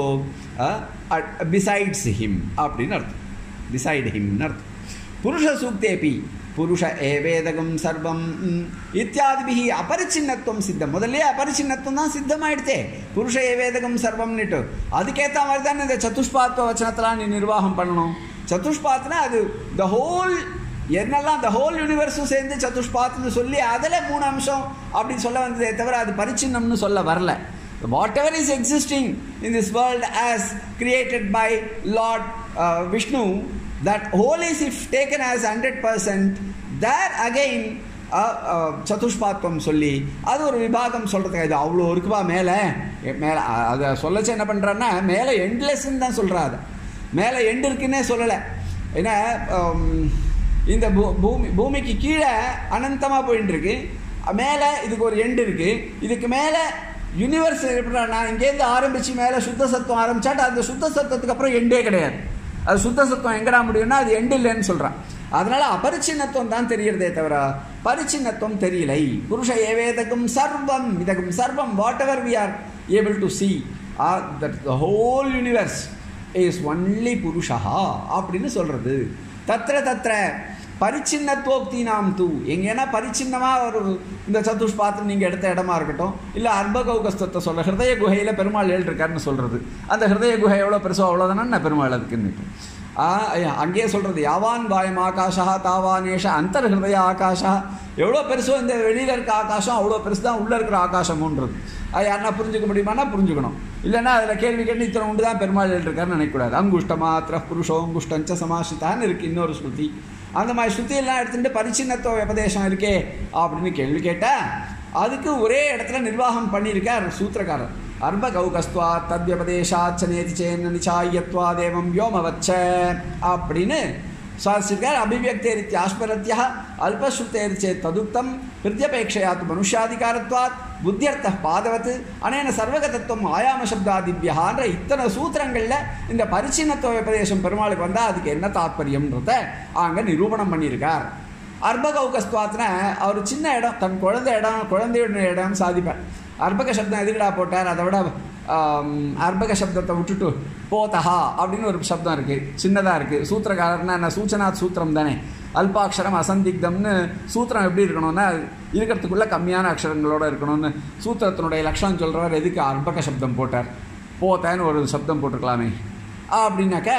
besides him அப்படின்னு அர்த்தம் பிசைட் ஹிம்னு அர்த்தம் புருஷ சூக்தேபி புருஷ ஏவேதகம் சர்வம் ம், இத்தியாதிபிஹி அபரிச்சின்னத்துவம் சித்தம் முதல்ல அபரிச்சின்னத்துவம் தான் சித்தமாயிடுத்தே புருஷ ஏவேதகம் சர்வம்னுட்டு அதுக்கேற்ற மாதிரி தானே இந்த சதுஷ்பாத்வ வச்சனத்தெல்லாம் நீ நிர்வாகம் பண்ணணும் சதுஷ்பாத்னா அது த ஹோல் என்னெல்லாம் த ஹோல் யூனிவர்ஸும் சேர்ந்து சதுஷ்பாத்னு சொல்லி அதில் மூணு அம்சம் அப்படின்னு சொல்ல வந்ததே தவிர அது பரிச்சின்னம்னு சொல்ல வரல whatever is existing in this world as created by Lord uh, Vishnu, that whole is if taken as 100%, there again uh, uh, சதுஷ்பாத்வம் சொல்லி அது ஒரு விபாகம் சொல்கிறதுக்கு இது அவ்வளோ இருக்குப்பா மேலே மேலே அதை சொல்லச்சு என்ன பண்ணுறான்னா மேலே எண்ட்லெஸ்ன்னு தான் சொல்கிறா அதை மேலே எண்டு இருக்குன்னே சொல்லலை ஏன்னா um, இந்த பூ பூமி பூமிக்கு கீழே அனந்தமாக போயின்னு இருக்கு மேலே இதுக்கு ஒரு எண்டு இருக்குது இதுக்கு மேலே யூனிவர்ஸ் எப்படின்னா இங்கேருந்து ஆரம்பித்து மேலே சுத்த சத்துவம் ஆரம்பிச்சாட்டு அந்த சுத்த சத்துவத்துக்கு அப்புறம் எண்டே கிடையாது அது சுத்த சத்துவம் எங்கடா முடியும்னா அது எண்டு இல்லைன்னு சொல்கிறான் அதனால அபரிச்சின்னத்துவம் தான் தெரியறதே தவிர பரிச்சின்னத்துவம் தெரியலை புருஷ ஏவேதகம் சர்வம் இதகம் சர்வம் whatever we are able to see that the whole universe is only புருஷா அப்படின்னு சொல்கிறது தத்திர தத்திர பரிச்சின்னத்துவோக்தி நாம் தூ எங்கேனா பரிச்சின்னமாக ஒரு இந்த சதுஷ்பாத்திரம் நீங்கள் எடுத்த இடமா இருக்கட்டும் இல்லை அர்பகௌகஸ்தத்தை சொல்ல ஹிருதய குகையில் பெருமாள் ஏழ்ருக்காருன்னு சொல்கிறது அந்த ஹிருதய குகை எவ்வளோ பெருசோ அவ்வளோதானே நான் பெருமாள் அதுக்குன்னு ஆ, ஐயா, அங்கேயே சொல்கிறது யாவான் வாயம் ஆகாஷா தாவானேஷ அந்தர் ஹிருதய ஆகாஷா எவ்வளோ பெருசோ இந்த வெளியில் இருக்க ஆகாசம் அவ்வளோ பெருசு தான் உள்ளே இருக்கிற ஆகாசம்ன்றது அது யாருன்னா புரிஞ்சுக்க முடியுமானா புரிஞ்சுக்கணும் இல்லைன்னா அதில் கேள்வி கேட்டு இத்தனை உண்டு தான் பெருமாள் இருக்காருன்னு நினைக்கக்கூடாது அங்குஷ்ட மாத்திர புருஷோ அங்குஷ்டஞ்ச சமாசித்தான்னு இருக்குது இன்னொரு ஸ்ருதி அந்த மாதிரி ஸ்ருதியெல்லாம் எடுத்துட்டு பரிச்சின்னத்துவ உபதேசம் இருக்கே அப்படின்னு கேள்வி கேட்டால் அதுக்கு ஒரே இடத்துல நிர்வாகம் பண்ணியிருக்கார் சூத்திரக்காரர் அர்ப கௌகஸ்துவா தத்யபதேசாச்சனேதி சேன நிச்சாயத்வா தேவம் யோமவச்ச அப்படின்னு சாதிச்சிருக்கார் அபிவியக்தேரித்தி ஆஸ்மரத்தியா அல்பஸ்ருத்தேரிச்சே ததுக்தம் ஹிருத்யபேட்சையாத் மனுஷாதிகாரத்வாத் புத்தியர்த்த பாதவத் அனேன சர்வகதத்துவம் ஆயாம சப்தாதிபியகான்ற இத்தனை சூத்திரங்களில் இந்த பரிச்சின்னத்துவ உபதேசம் பெருமாளுக்கு வந்தால் அதுக்கு என்ன தாத்பரியம்ன்றத அங்கே நிரூபணம் பண்ணியிருக்கார் அர்பகௌகஸ்துவாத்னா அவர் சின்ன இடம் தன் குழந்தை இடம் குழந்தையோட இடம் சாதிப்பார் அர்பக சப்தம் எதுக்குடா போட்டார் அதை விட ஆம், அர்பக சப்தத்தை விட்டுட்டு போதஹா அப்படின்னு ஒரு சப்தம் இருக்குது சின்னதாக இருக்குது சூத்திரக்காரர்னா என்ன சூச்சனாத் சூத்திரம் தானே அல்பாட்சரம் அசந்திக்தம்னு சூத்திரம் எப்படி இருக்கணும்னா இருக்கிறதுக்குள்ள கம்மியான அக்ஷரங்களோட இருக்கணும்னு சூத்திரத்தினுடைய லட்சணம் சொல்கிறவர் எதுக்கு அர்பக சப்தம் போட்டார் போத்தேன்னு ஒரு சப்தம் போட்டிருக்கலாமே அப்படின்னாக்கா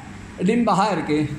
டிம்பகா இருக்குது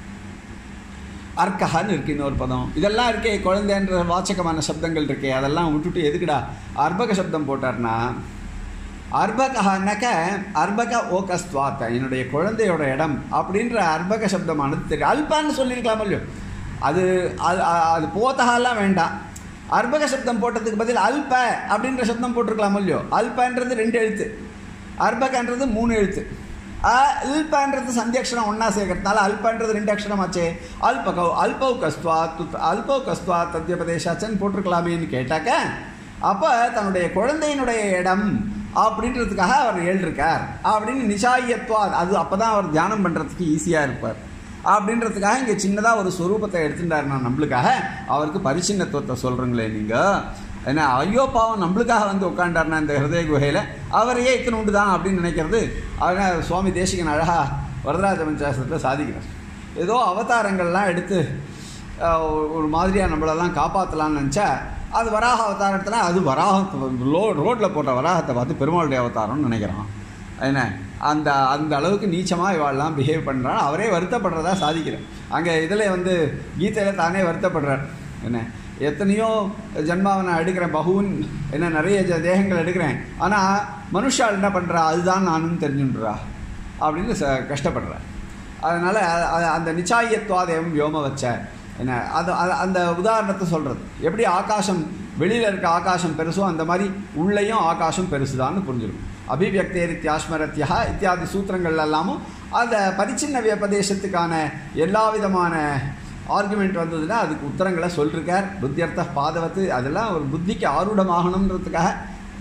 அர்க்கஹான்னு இருக்கு இன்னொரு பதம் இதெல்லாம் இருக்கே குழந்தைன்ற வாச்சகமான சப்தங்கள் இருக்கே அதெல்லாம் விட்டுட்டு எதுக்குடா அர்பக சப்தம் போட்டார்னா அர்பகஹான்னாக்க அர்பக ஓகஸ்துவாத்த என்னுடைய குழந்தையோட இடம் அப்படின்ற அர்பக சப்தமானது தெரியும் அல்பான்னு சொல்லியிருக்கலாம் இல்லையோ அது அது அது போத்தகாலாம் வேண்டாம் அர்பக சப்தம் போட்டதுக்கு பதில் அல்ப அப்படின்ற சப்தம் போட்டிருக்கலாம் இல்லையோ அல்பன்றது ரெண்டு எழுத்து அர்பகன்றது மூணு எழுத்து அல்பன்றது சந்தியக்ஷரம் ஒன்றா சேர்க்கறதுனால அல்பன்றது ரெண்டு அக்ஷரம் ஆச்சே அல்பகௌ அல்பௌ கஸ்துவா துத் அல்பௌ கஸ்துவா தத்யபதேசாச்சன் போட்டிருக்கலாமேன்னு கேட்டாக்க அப்போ தன்னுடைய குழந்தையினுடைய இடம் அப்படின்றதுக்காக அவர் எழுதிருக்கார் அப்படின்னு நிஷாயத்வா அது அப்போ தான் அவர் தியானம் பண்ணுறதுக்கு ஈஸியாக இருப்பார் அப்படின்றதுக்காக இங்கே சின்னதாக ஒரு ஸ்வரூபத்தை எடுத்துட்டார் நான் நம்மளுக்காக அவருக்கு பரிச்சின்னத்துவத்தை சொல்கிறீங்களே நீங்கள் ஏன்னா ஐயோ பாவம் நம்மளுக்காக வந்து உட்காண்டார்னா இந்த ஹிருதய குகையில் அவரையே இத்தனை உண்டு தான் அப்படின்னு நினைக்கிறது அதனால் சுவாமி தேசிகன் அழகா வரதராஜ பஞ்சாசத்தில் சாதிக்கிறார் ஏதோ அவதாரங்கள்லாம் எடுத்து அஹ், ஒரு மாதிரியாக நம்மளெல்லாம் காப்பாற்றலாம்னு நினச்சா அது வராக அவதாரத்தில் அது வராக லோ ரோட்டில் போட்ட வராகத்தை பார்த்து பெருமாளுடைய அவதாரம்னு நினைக்கிறான் என்ன அந்த அந்த அளவுக்கு நீச்சமாக இவாள்லாம் பிஹேவ் பண்ணுறான் அவரே வருத்தப்படுறதா சாதிக்கிறார் அங்கே இதில் வந்து கீதையில் தானே வருத்தப்படுறார் என்ன எத்தனையோ ஜன்மாவை நான் எடுக்கிறேன் பகுன் என்ன நிறைய ஜ தேகங்கள் எடுக்கிறேன் ஆனால் மனுஷால் என்ன பண்ணுறா அதுதான் நானும் தெரிஞ்சுன்றா அப்படின்னு ச கஷ்டப்படுறேன் அதனால் அந்த நிச்சாயத்வாதேவம் யோம வச்ச என்ன அது அது- அந்த உதாரணத்தை சொல்கிறது எப்படி ஆகாசம் வெளியில் இருக்க ஆகாசம் பெருசோ அந்த மாதிரி உள்ளேயும் ஆகாசம் பெருசுதான்னு புரிஞ்சிடும் அபிவியக்தேரித்யாஸ்மரத்யா இத்தியாதி சூத்திரங்கள் எல்லாமும் அந்த பரிச்சின்ன வியபதேசத்துக்கான எல்லா விதமான ஆர்குமெண்ட் வந்ததுன்னா அதுக்கு உத்தரங்களை சொல்லிருக்கார் புத்தியர்த்த பாதவத்து அதெல்லாம் ஒரு புத்திக்கு ஆரூடமாகணுன்றதுக்காக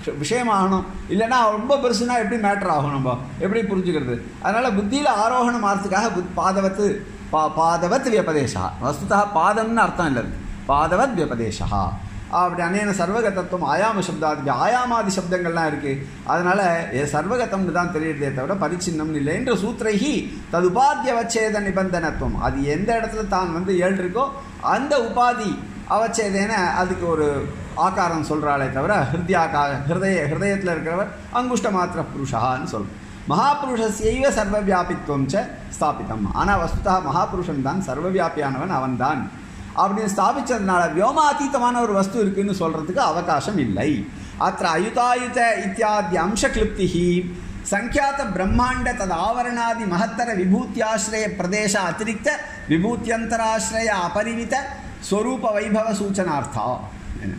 விஷயமாகணும் இல்லைன்னா ரொம்ப பெருசுனா எப்படி மேட்டர் ஆகும் நம்ம எப்படி புரிஞ்சுக்கிறது அதனால் புத்தியில் ஆரோகணம் ஆகிறதுக்காக புத் பாதவத்து பா பாதவத் வியபதேசா வஸ்துதா பாதம்னு அர்த்தம் இல்லை அது. பாதவத் வியபதேசா அப்படி அநேன சர்வகதத்துவம் ஆயாம சப்தாதி ஆயாமாதி சப்தங்கள்லாம் இருக்குது அதனால் சர்வகதம்னு தான் தெரியுறதே தவிர பரிச்சின்னம்னு இல்லை என்ற சூத்திரைகி ததுபாத்திய வச்சேத நிபந்தனத்துவம் அது எந்த இடத்துல தான் வந்து ஏழு இருக்கோ அந்த உபாதி அவச்சேதேன அதுக்கு ஒரு ஆகாரம் சொல்கிறாளே தவிர ஹிருத்யாக்கா ஹிருதய ஹிருதயத்தில் இருக்கிறவர் அங்குஷ்ட மாத்திர புருஷான்னு சொல்லும் மகாபுருஷஸ்யைவ சர்வவியாபித்துவம் ச ஸ்தாபிதம் ஆனால் வஸ்துதா மகாபுருஷன் தான் சர்வவியாபியானவன் அவன்தான் அப்படின்னு ஸ்தாபிச்சதுனால வியோமாதீதமான ஒரு வஸ்து இருக்குன்னு சொல்கிறதுக்கு அவகாசம் இல்லை அத்த அயுதாயுத இத்தியாதி அம்சக்லிப்திஹி சங்கியாத பிரம்மாண்ட ததாவரணாதி மகத்தர விபூத்தியாசிரய பிரதேச அதிரிக்த விபூத்தியந்தராசிரய அபரிமித ஸ்வரூப வைபவ சூச்சனார்த்தா என்ன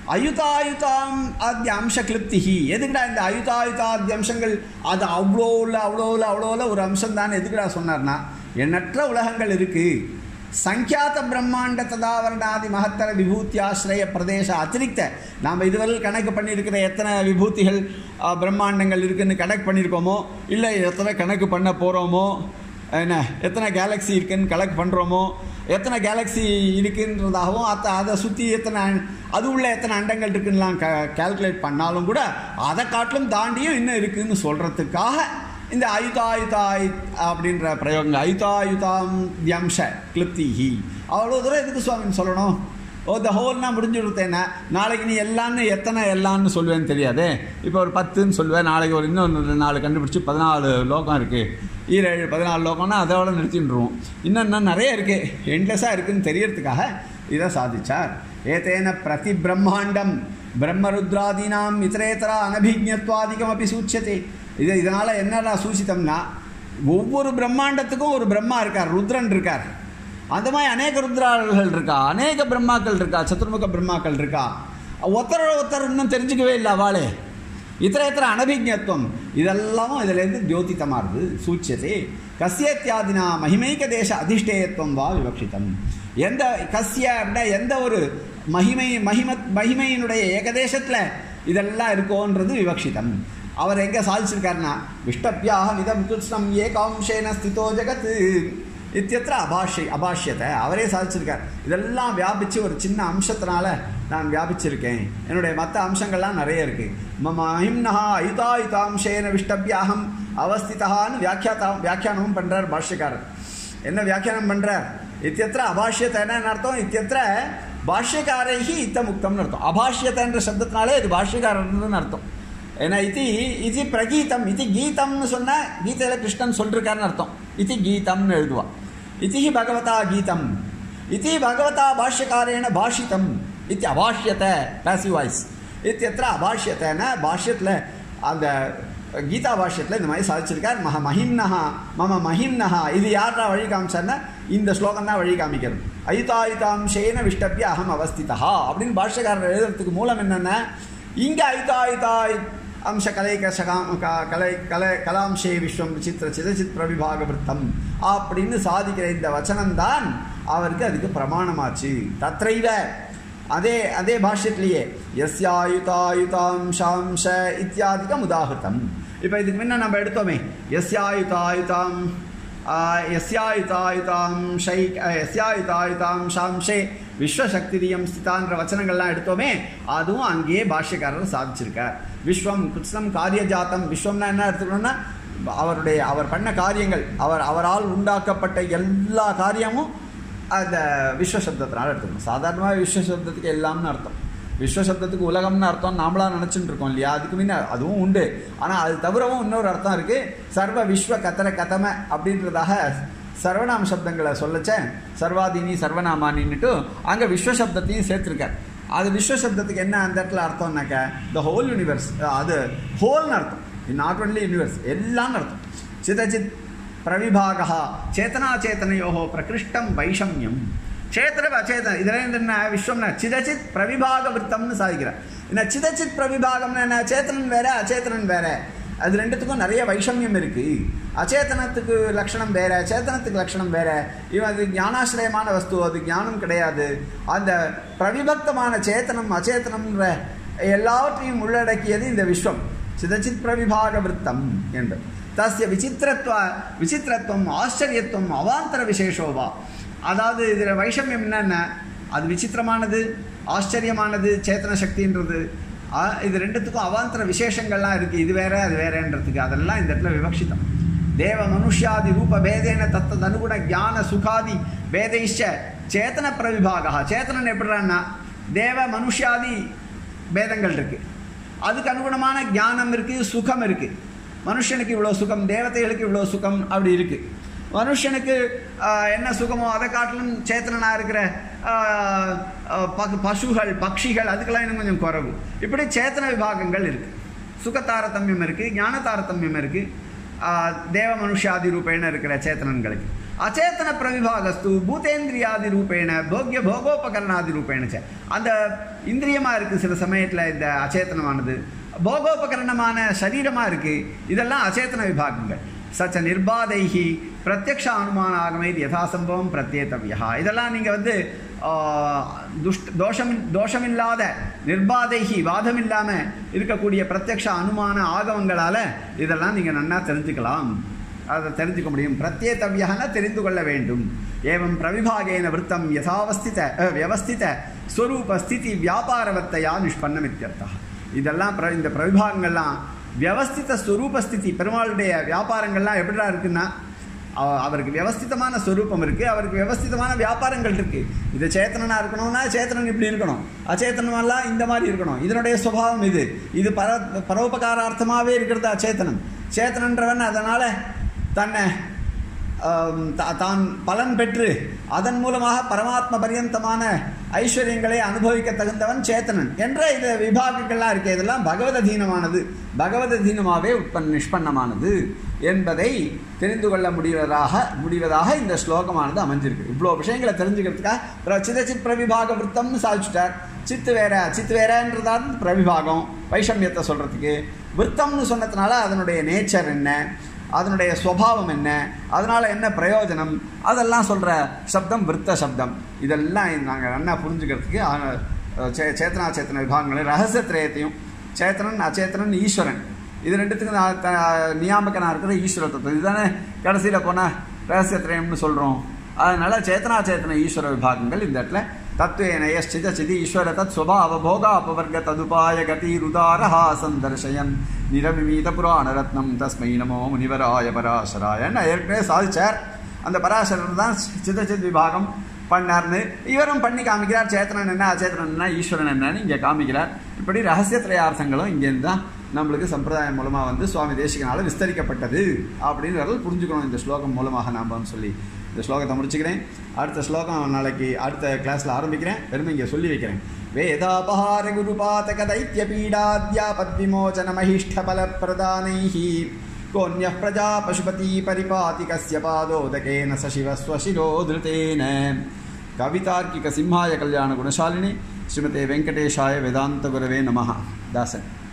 அயுதாயுதாம் ஆத்திய அம்ச கிளிப்திஹி எதுக்குடா இந்த அயுதாயுதாத்திய அம்சங்கள் அது அவ்வளோ உள்ள அவ்வளோ உள்ள அவ்வளோ உள்ள ஒரு அம்சம் தான் எதுக்குடா சொன்னார்னா எண்ணற்ற உலகங்கள் இருக்குது சங்கியாத பிரம்மாண்ட ததாவரணாதி மகத்தர விபூத்தி ஆசிரய பிரதேச அதிரிக்த நாம் இதுவரை கணக்கு பண்ணியிருக்கிற எத்தனை விபூதிகள் ஆ, பிரம்மாண்டங்கள் இருக்குன்னு கணக்கு பண்ணியிருக்கோமோ இல்லை எத்தனை கணக்கு பண்ண போகிறோமோ என்ன எத்தனை கேலக்ஸி இருக்குன்னு கலெக்ட் பண்ணுறோமோ எத்தனை கேலக்ஸி இருக்குன்றதாகவும் அத்த அதை சுற்றி எத்தனை அண்- அது உள்ள எத்தனை அண்டங்கள் இருக்குன்னுலாம் க கால்குலேட் பண்ணாலும் கூட அதை காட்டிலும் தாண்டியும் இன்னும் இருக்குன்னு சொல்கிறதுக்காக இந்த அயுதாயுதாய் அப்படின்ற பிரயோகங்கள் அயுதாயுதாம் வியம்ச கிளிப்திஹி அவ்வளோ தூரம் எதுக்கு சுவாமின்னு சொல்லணும் ஓ த ஹோல்னா முடிஞ்சு கொடுத்தேன்னா நாளைக்கு நீ எல்லான்னு எத்தனை எல்லான்னு சொல்லுவேன்னு தெரியாதே இப்போ ஒரு பத்துன்னு சொல்லுவேன் நாளைக்கு ஒரு இன்னொன்று நாலு கண்டுபிடிச்சி பதினாலு லோகம் இருக்குது ஈரேழு பதினாலு லோகம்னா அதோட நிறுத்தின்றுவோம் இன்னும் இன்னும் நிறைய இருக்குது எண்ட்லெஸ்ஸாக இருக்குன்னு தெரியறதுக்காக இதை சாதிச்சார் ஏதேன பிரதி பிரம்மாண்டம் பிரம்மருத்ராதீனாம் இத்தரேத்தரா அனபிஜத்வாதிகம் அப்படி சூட்சத்தை இது இதனால் என்னடா சூசித்தம்னா ஒவ்வொரு பிரம்மாண்டத்துக்கும் ஒரு பிரம்மா இருக்கார் ருத்ரன் இருக்கார் அந்த மாதிரி அநேக ருத்ரார்கள் இருக்கா அநேக பிரம்மாக்கள் இருக்கா சதுர்முக பிரம்மாக்கள் இருக்கா ஒருத்தரோட ஒருத்தர் இன்னும் தெரிஞ்சுக்கவே இல்லை அவளே இத்தர இத்தர அனபிஜத்துவம் இதெல்லாம் இதிலேருந்து தியோதித்தமாகுது சூச்சியதே கஸ்யத்தியாதினா மகிமைக தேச அதிஷ்டேயத்துவம் வா விவக்ஷிதம் எந்த கஸ்ய அப்படின்னா எந்த ஒரு மகிமை மகிமத் மகிமையினுடைய ஏகதேசத்தில் இதெல்லாம் இருக்கோன்றது விவக்ஷிதம் அவர் எங்கே சாதிச்சிருக்காருன்னா விஷ்டப்பியாகம் இதம் கிருஷ்ணம் ஏகாம்சேன ஸ்திதோ ஜெகத் இத்தியத்திர அபாஷை அபாஷ்யத்தை அவரே சாதிச்சிருக்கார் இதெல்லாம் வியாபிச்சு ஒரு சின்ன அம்சத்தினால நான் வியாபிச்சிருக்கேன் என்னுடைய மற்ற அம்சங்கள்லாம் நிறைய இருக்கு மம அஹிம்னா அயுதாயுதாம்சேன விஷ்டபியாகம் அவஸ்திதான்னு வியாக்கியாத்தா வியாக்கியானமும் பண்றார் பாஷ்யக்காரர் என்ன வியாக்கியானம் பண்றார் இத்தியத்திர அபாஷ்யத்தை என்ன அர்த்தம் இத்தியத்திர பாஷ்யக்காரைஹி இத்த முக்தம்னு அர்த்தம் அபாஷ்யத்தைன்ற சப்தத்தினாலே இது பாஷ்யக்காரர்னு அர்த்தம் ஏன்னா இது இது பிரகீதம் இது கீதம்னு சொன்னால் கீதையில் கிருஷ்ணன் சொல்லிருக்காருன்னு அர்த்தம் இது கீதம்னு எழுதுவா இது பகவதா கீதம் இது பகவதா பாஷ்யக்காரேன பாஷிதம் இது அபாஷ்யத்தை பேசிவ் வாய்ஸ் இத்தியத்திர அபாஷ்யத்தைன்னா பாஷ்யத்தில் அந்த கீதா பாஷ்யத்தில் இந்த மாதிரி சாதிச்சிருக்கார் மக மஹிம்னஹா மம மஹிம்னஹா இது யாரா வழி காமிச்சார்னா இந்த ஸ்லோகம் தான் வழி காமிக்கிறது அயுதாயுதாம்சேன விஷ்டபிய அகம் அவஸ்திதா அப்படின்னு பாஷ்யக்காரர் எழுதுறதுக்கு மூலம் என்னென்ன இங்கே அயுதாயுதாய் அம்ச கலைக சகாம் க- கலை கலை கலாம்சே விஸ்வம் விசித்திர சிதச்சித் பிரவிபாக விருத்தம் அப்படின்னு சாதிக்கிற இந்த வச்சனம்தான் அவருக்கு அதுக்கு பிரமாணமாச்சு தத்ரைவ அதே அதே பாஷ்யத்திலேயே எஸ்யாயுதாயுதாம்சாம்ச இத்தியாதிகம் உதாகிருத்தம் இப்போ இதுக்கு முன்ன நம்ம எடுத்தோமே எஸ்யாயுதாயுதாம் எஸ்யாயுதாயுதாம்ஷை எஸ்யாயுதாயுதாம்சாம்சே விஸ்வசக்திரியம் ஸ்திதான்ற வச்சனங்கள்லாம் எடுத்தோமே அதுவும் அங்கேயே பாஷ்யக்காரர் சாதிச்சிருக்கார் விஸ்வம் கிருஷ்ணம் காரியஜாத்தம் விஸ்வம்னா என்ன எடுத்துக்கணும்னா அவருடைய அவர் பண்ண காரியங்கள் அவர் அவரால் உண்டாக்கப்பட்ட எல்லா காரியமும் அந்த விஸ்வசப்தத்தினால எடுத்துக்கணும் சாதாரணமாக விஸ்வசப்தத்துக்கு எல்லாம்னு அர்த்தம் விஸ்வசப்தத்துக்கு உலகம்னு அர்த்தம் நாமளாக நினச்சிட்டு இருக்கோம் இல்லையா அதுக்கு முன்ன அதுவும் உண்டு ஆனால் அது தவிரவும் இன்னொரு அர்த்தம் இருக்குது சர்வ விஸ்வ கத்தர கதம அப்படின்றதாக சர்வநாம சப்தங்களை சொல்லச்ச சர்வாதினி சர்வநாமானின்னுட்டு அங்கே விஸ்வசப்தத்தையும் சேர்த்துருக்கார் அது விஸ்வசப்தத்துக்கு என்ன அந்த இடத்துல அர்த்தம்னாக்க த ஹோல் யூனிவர்ஸ் அது ஹோல்னு அர்த்தம் நாட் ஒன்லி யூனிவர்ஸ் எல்லாம்னு அர்த்தம் சிதச்சித் பிரவிபாகா சேத்தனாச்சேத்தனையோ பிரகிருஷ்டம் வைஷமியம் சேத்தன அச்சேதன இதில் என்ன விஸ்வம்னா சிதச்சித் பிரவிபாக விருத்தம்னு சாதிக்கிறார் என்ன சிதச்சித் பிரவிபாகம்னா என்ன சேத்தனன் வேற அச்சேதனன் வேற அது ரெண்டுத்துக்கும் நிறைய வைஷமியம் இருக்கு அச்சேதனத்துக்கு லட்சணம் வேற சேத்தனத்துக்கு லட்சணம் வேற இவன் அது ஞானாசிரயமான வஸ்து அது ஞானம் கிடையாது அந்த பிரவிபக்தமான சேத்தனம் அச்சேதனம்ன்ற எல்லாவற்றையும் உள்ளடக்கியது இந்த விஸ்வம் சிதச்சித் பிரவிபாக விருத்தம் என்று தஸ்ய விசித்திரத்துவ விசித்திரத்துவம் ஆச்சரியத்துவம் அவாந்தர விசேஷோவா அதாவது இதில் வைஷமியம் என்னென்ன அது விசித்திரமானது ஆச்சரியமானது சேத்தன சக்தின்றது ஆ, இது ரெண்டுத்துக்கும் அவாந்தர விசேஷங்கள்லாம் இருக்குது இது வேற அது வேறன்றதுக்கு அதெல்லாம் இந்த இடத்துல விவக்ஷிதம் தேவ மனுஷ்யாதி ரூப பேதேன தத்தது அனுகுண ஞான சுகாதி பேதைஷ்ச சேத்தன பிரவிபாகா சேத்தனன் எப்படிறான்னா தேவ மனுஷ்யாதி பேதங்கள் இருக்குது அதுக்கு அனுகுணமான ஞானம் இருக்குது சுகம் இருக்குது மனுஷனுக்கு இவ்வளோ சுகம் தேவதைகளுக்கு இவ்வளோ சுகம் அப்படி இருக்குது மனுஷனுக்கு ஆஹ், என்ன சுகமோ அதை காட்டிலும் சேத்தனனாக இருக்கிற ஆஹ், ஆஹ், ப- பசுகள் பட்சிகள் அதுக்கெல்லாம் இன்னும் கொஞ்சம் குறைவு இப்படி சேத்தன விபாகங்கள் இருக்குது சுக தாரதமியம் இருக்குது ஞான தாரதமியம் இருக்குது தேவ மனுஷாதி ரூபேண இருக்கிற சேத்தனன்களுக்கு அச்சேத்தன பிரவிபாகஸ்து பூதேந்திரியாதி ரூபேண போக்ய போகோபகரணாதி ரூபேண ச அந்த இந்திரியமாக இருக்குது சில சமயத்தில் இந்த அச்சேத்தனமானது போகோபகரணமான சரீரமாக இருக்குது இதெல்லாம் அச்சேத்தன விபாகங்கள் சச்ச நிர்பாதைகி பிரத்யக்ஷ அனுமான ஆகமே யதாசம்பவம் பிரத்யேத்தவியா இதெல்லாம் நீங்கள் வந்து ஆ, துஷ்ட தோஷம் தோஷமில்லாத நிர்பாதைகி வாதம் இல்லாமல் இருக்கக்கூடிய பிரத்யக்ஷ அனுமான ஆகவங்களால் இதெல்லாம் நீங்கள் நன்னா தெரிஞ்சுக்கலாம் அதை தெரிஞ்சுக்க முடியும் பிரத்யேத்தவியான தெரிந்து கொள்ள வேண்டும் ஏவம் பிரவிபாகேன விருத்தம் யதாவஸ்தித அஹ், வியவஸ்தித ஸ்வரூப ஸ்திதி வியாபாரவத்தையா நிஷ்பன்னம் இத்தியர்த்தா இதெல்லாம் பிர இந்த பிரவிபாகங்கள்லாம் வியவஸ்தித ஸ்வரூப ஸ்திதி பெருமாளுடைய வியாபாரங்கள்லாம் எப்படிடா இருக்குன்னா அவ- அவருக்கு வியவஸ்திதமான ஸ்வரூபம் இருக்குது அவருக்கு வியவஸ்திதமான வியாபாரங்கள் இருக்குது இது சேத்தனனாக இருக்கணும்னா சேத்தனன் இப்படி இருக்கணும் அச்சேத்தனமெல்லாம் இந்த மாதிரி இருக்கணும் இதனுடைய சுபாவம் இது இது பர பரோபகாரார்த்தமாகவே இருக்கிறது அச்சேத்தனம் சேத்தனன்றவன் அதனால் தன்னை ஆம், தா- தான் பலன் பெற்று அதன் மூலமாக பரமாத்ம பரியந்தமான ஐஸ்வர்யங்களை அனுபவிக்க தகுந்தவன் சேத்தனன் என்ற இந்த விபாகங்கள்லாம் இருக்கு இதெல்லாம் பகவத் அதீனமானது பகவத் அதீனமாகவே உட்பன் நிஷ்பன்னமானது என்பதை தெரிந்து கொள்ள முடிவதாக முடிவதாக இந்த ஸ்லோகமானது அமைஞ்சிருக்கு இவ்வளோ விஷயங்களை தெரிஞ்சுக்கிறதுக்காக பிர- சிதச்சித் பிரவிபாக விருத்தம்னு சாதிச்சுட்டார் சித்து வேற சித்து வேறன்றதான் பிரவிபாகம் வைஷமியத்தை சொல்கிறதுக்கு விருத்தம்னு சொன்னதுனால அதனுடைய நேச்சர் என்ன அதனுடைய சுவாவம் என்ன அதனால் என்ன பிரயோஜனம் அதெல்லாம் சொல்கிற சப்தம் விருத்த சப்தம் இதெல்லாம் நாங்கள் நல்லா புரிஞ்சுக்கிறதுக்கு ஆ, சே சேத்தனா சேத்தன விபாகங்களை ரகசியத்திரயத்தையும் சேத்தனன் அச்சேத்தனன் ஈஸ்வரன் இது ரெண்டுத்துக்கும் நான் த- நியாமகனாக இருக்கிற ஈஸ்வர தத்துவம் இதுதானே கடைசியில் போனால் ரகசியத்திரயம்னு சொல்கிறோம் அதனால் சேத்தனா சேத்தன ஈஸ்வர விபாகங்கள் இந்த இடத்துல தத்துவேன யஷ்டித சிதி ஈஸ்வர தத் சுபாவ போகாபவர்க ததுபாய கதிருதாரஹா சந்தர்ஷயன் நிரவிமீத புராண ரத்னம் தஸ்மை நமோ முனிவராய பராசராயன்னு ஏற்கனவே சாதிச்சார் அந்த பராசரர் தான் சிதச்சித் விபாகம் பண்ணார்னு இவரும் பண்ணி காமிக்கிறார் சேத்தனன் என்ன அச்சேத்தனன் என்ன ஈஸ்வரன் என்னன்னு இங்கே காமிக்கிறார் இப்படி ரகசிய திரையார்த்தங்களும் இங்கேருந்து தான் நம்மளுக்கு சம்பிரதாயம் மூலமாக வந்து சுவாமி தேசிகனால விஸ்தரிக்கப்பட்டது அப்படின்றத புரிஞ்சுக்கணும் இந்த ஸ்லோகம் மூலமாக நாம் சொல்லி இந்த ஸ்லோகத்தை முடிச்சுக்கிறேன் அடுத்த ஸ்லோகம் நாளைக்கு அடுத்த கிளாஸில் ஆரம்பிக்கிறேன் பெருமை இங்கே சொல்லி வைக்கிறேன் வேதாபஹார குருபாதக தைத்திய பீடாத்யாபத் விமோச்சன மகிஷ்ட பல பிரதானைஹி கோன்யः பிரஜா பசுபதி பரிபாதி கஸ்ய பாதோதகேன சசிவஸ்வசிரோ திருத்தேன கவிதார்க்கிக சிம்ஹாய கல்யாண குணசாலினி ஸ்ரீமதே வெங்கடேஷாய வேதாந்த குரவே நமः தாசன்